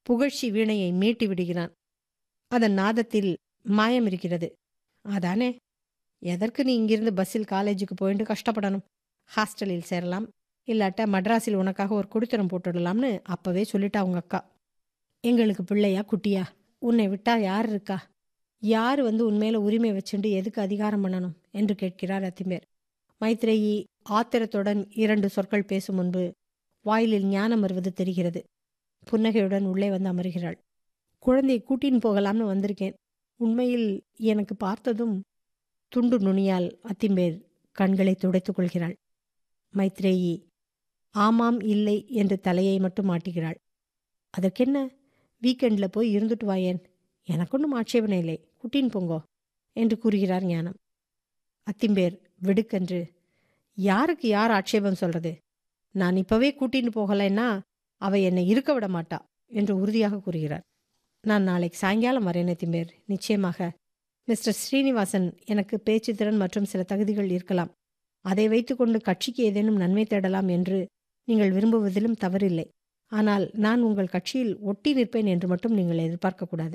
புகழ்ச்சி வீணையை மீட்டி விடுகிறான் அதன் நாதத்தில் மாயம் இருக்கிறது அதானே எதற்கு நீ இங்கிருந்து பஸ்ஸில் காலேஜுக்கு போயிட்டு கஷ்டப்படணும் ஹாஸ்டலில் சேரலாம் இல்லாட்ட மட்ராஸில் உனக்காக ஒரு குடித்தனம் போட்டுடலாம்னு அப்பவே சொல்லிட்டா உங்க அக்கா எங்களுக்கு பிள்ளையா குட்டியா உன்னை விட்டா யார் இருக்கா யார் வந்து உன்மேல உரிமை வச்சுண்டு எதுக்கு அதிகாரம் பண்ணணும் என்று கேட்கிறார் அத்திமேர் மைத்ரேயி ஆத்திரத்துடன் இரண்டு சொற்கள் பேசும் முன்பு வாயிலில் ஞானம் வருவது தெரிகிறது புன்னகையுடன் உள்ளே வந்து அமர்கிறாள் குழந்தையை கூட்டின்னு போகலாம்னு வந்திருக்கேன் உண்மையில் எனக்கு பார்த்ததும் துண்டு நுனியால் அத்திம்பேர் கண்களை துடைத்துக் கொள்கிறாள் மைத்ரேயி ஆமாம் இல்லை என்று தலையை மட்டும் மாட்டுகிறாள் அதற்கென்ன வீக்கெண்ட்ல போய் இருந்துட்டு வாயேன் எனக்கொன்னும் ஆட்சேபனை இல்லை குட்டின் போங்கோ என்று கூறுகிறார் ஞானம் அத்திம்பேர் வெடுக்கென்று யாருக்கு யார் ஆட்சேபம் சொல்றது நான் இப்பவே கூட்டின்னு போகலைன்னா அவ என்னை இருக்க விட மாட்டா என்று உறுதியாக கூறுகிறார் நான் நாளைக்கு சாயங்காலம் வரேன் அத்திம்பேர் நிச்சயமாக மிஸ்டர் ஸ்ரீனிவாசன் எனக்கு பேச்சு திறன் மற்றும் சில தகுதிகள் இருக்கலாம் அதை வைத்துக்கொண்டு கட்சிக்கு ஏதேனும் நன்மை தேடலாம் என்று நீங்கள் விரும்புவதிலும் தவறில்லை ஆனால் நான் உங்கள் கட்சியில் ஒட்டி நிற்பேன் என்று மட்டும் நீங்கள் எதிர்பார்க்கக்கூடாது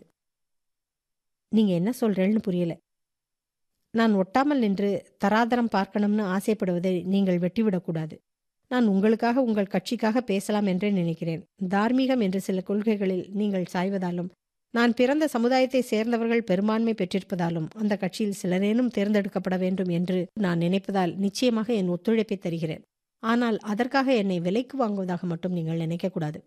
நீங்க என்ன சொல்றேன்னு புரியல நான் ஒட்டாமல் நின்று தராதரம் பார்க்கணும்னு ஆசைப்படுவதை நீங்கள் வெட்டிவிடக்கூடாது நான் உங்களுக்காக உங்கள் கட்சிக்காக பேசலாம் என்றே நினைக்கிறேன் தார்மீகம் என்ற சில கொள்கைகளில் நீங்கள் சாய்வதாலும் நான் பிறந்த சமுதாயத்தை சேர்ந்தவர்கள் பெரும்பான்மை பெற்றிருப்பதாலும் அந்த கட்சியில் சிலரேனும் தேர்ந்தெடுக்கப்பட வேண்டும் என்று நான் நினைப்பதால் நிச்சயமாக என் ஒத்துழைப்பை தருகிறேன் ஆனால் அதற்காக என்னை விலைக்கு வாங்குவதாக மட்டும் நீங்கள் நினைக்கக்கூடாது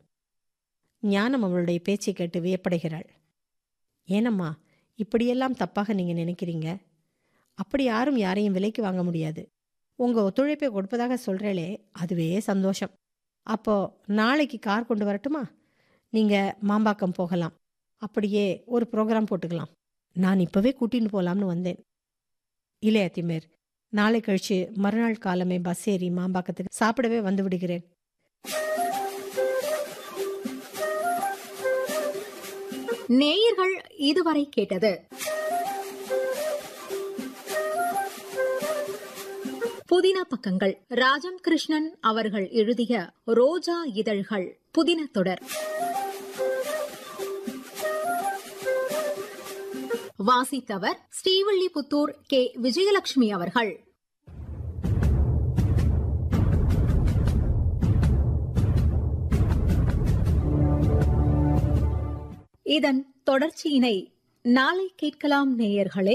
ஞானம் அவளுடைய பேச்சை கேட்டு வியப்படைகிறாள் ஏனம்மா இப்படியெல்லாம் தப்பாக நீங்க நினைக்கிறீங்க அப்படி யாரும் யாரையும் விலைக்கு வாங்க முடியாது உங்க ஒத்துழைப்பை கொடுப்பதாக சொல்றேளே அதுவே சந்தோஷம் அப்போ நாளைக்கு கார் கொண்டு வரட்டுமா நீங்க மாம்பாக்கம் போகலாம் அப்படியே ஒரு ப்ரோக்ராம் போட்டுக்கலாம் நான் இப்பவே கூட்டின்னு போலாம்னு வந்தேன் இல்லை அத்திமேர் நாளை கழிச்சு மறுநாள் காலமே பஸ் ஏறி மாம்பாக்கத்துக்கு சாப்பிடவே வந்து விடுகிறேன் நேயர்கள் இதுவரை கேட்டது புதின பக்கங்கள் ராஜம் கிருஷ்ணன் அவர்கள் எழுதிய ரோஜா இதழ்கள் புதின தொடர் வாசித்தவர் ஸ்ரீவில்லிபுத்தூர் கே விஜயலட்சுமி அவர்கள் இதன் தொடர்ச்சியினை நாளை கேட்கலாம் நேயர்களே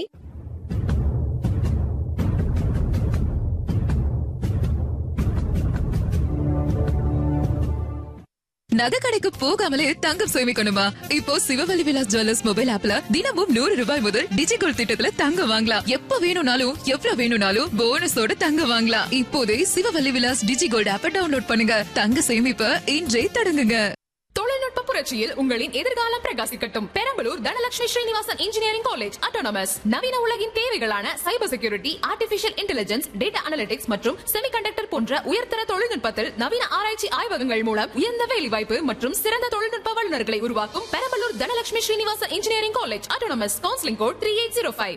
நகை கடைக்கு போகாமலே தங்கம் சேமிக்கணுமா இப்போ சிவவலி விலாஸ் ஜுவல்லர்ஸ் மொபைல் ஆப்ல தினமும் நூறு ரூபாய் முதல் டிஜிகோல்ட் திட்டத்துல தங்கம் வாங்கலாம் எப்ப வேணும்னாலும் எவ்வளவு வேணும்னாலும் போனஸோட தங்கம் வாங்கலாம் இப்போதே சிவவல்லி விலாஸ் டிஜிகோல்ட் ஆப்ப டவுன்லோட் பண்ணுங்க தங்க சேமிப்ப இன்றே தொடங்குங்க தொழில்நுட்ப புரட்சியில் உங்களின் எதிர்காலம் பிரகாசிக்கட்டும் Perambalur Dhanalakshmi Srinivasan engineering college autonomous நவீன உலகின் தேவைகளான cyber security artificial intelligence data analytics மற்றும் செமிகண்டக்டர் போன்ற உயர்தர தொழில்நுட்பத்தில் நவீன ஆராய்ச்சி ஆய்வகங்கள் மூலம் உயர்ந்த வேலைவாய்ப்பு மற்றும் சிறந்த தொழில்நுட்ப வல்லுநர்களை உருவாக்கும் Perambalur Dhanalakshmi Srinivasan engineering college autonomous counselling code three eight zero five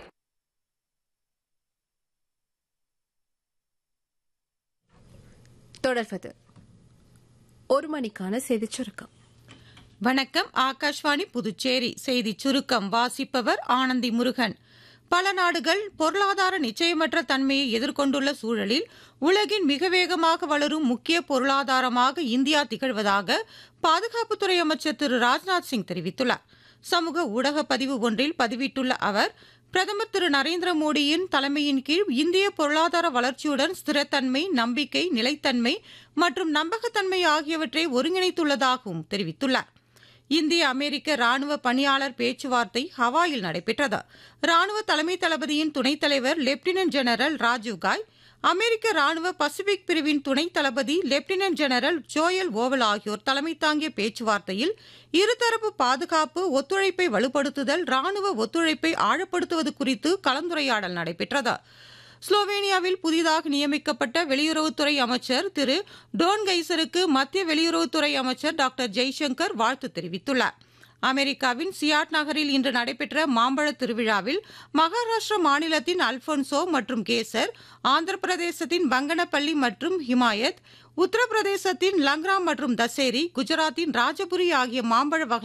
தொடர்வது ஒரு மணிக்கான செய்திச் சுருக்கம் வணக்கம் ஆகாஷ்வாணி புதுச்சேரி செய்தி சுருக்கம் வாசிப்பவர் ஆனந்தி முருகன் பல நாடுகள் பொருளாதார நிச்சயமற்ற தன்மையை எதிர்கொண்டுள்ள சூழலில் உலகின் மிக வேகமாக வளரும் முக்கிய பொருளாதாரமாக இந்தியா திகழ்வதாக பாதுகாப்புத்துறை அமைச்சர் திரு ராஜ்நாத் சிங் தெரிவித்துள்ளார் சமூக ஊடக பதிவு ஒன்றில் பதிவிட்டுள்ள அவர் பிரதமர் திரு நரேந்திர மோடியின் தலைமையின் கீழ் இந்திய பொருளாதார வளர்ச்சியுடன் ஸ்திரத்தன்மை நம்பிக்கை நிலைத்தன்மை மற்றும் நம்பகத்தன்மை ஆகியவற்றை ஒருங்கிணைத்துள்ளதாகவும் தெரிவித்துள்ளார் இந்திய அமெரிக்க ராணுவ பணியாளர் பேச்சுவார்த்தை ஹவாயில் நடைபெற்றது ராணுவ தலைமை தளபதியின் துணைத் தலைவர் லெப்டினன்ட் ஜெனரல் ராஜீவ் காய் அமெரிக்க ராணுவ பசிபிக் பிரிவின் துணைத் தளபதி லெப்டினன்ட் ஜெனரல் ஜோயல் ஓவல் ஆகியோர் தலைமை தாங்கிய பேச்சுவார்த்தையில் இருதரப்பு பாதுகாப்பு ஒத்துழைப்பை வலுப்படுத்துதல் ராணுவ ஒத்துழைப்பை ஆழப்படுத்துவது குறித்து கலந்துரையாடல் நடைபெற்றது ஸ்லோவேனியாவில் புதிதாக நியமிக்கப்பட்ட வெளியுறவுத்துறை அமைச்சர் திரு டோன் கைசருக்கு மத்திய வெளியுறவுத்துறை அமைச்சர் டாக்டர் ஜெய்சங்கர் வாழ்த்து தெரிவித்துள்ளார் அமெரிக்காவின் சியாட் நகரில் இன்று நடைபெற்ற மாம்பழ திருவிழாவில் மகாராஷ்டிரா மாநிலத்தின் அல்போன்சோ மற்றும் கேசர் ஆந்திர பிரதேசத்தின் பங்கனப்பள்ளி மற்றும் ஹிமாயத் உத்தரப்பிரதேசத்தின் லங்ரா மற்றும் தசேரி குஜராத்தின் ராஜபுரி ஆகிய மாம்பழ வகை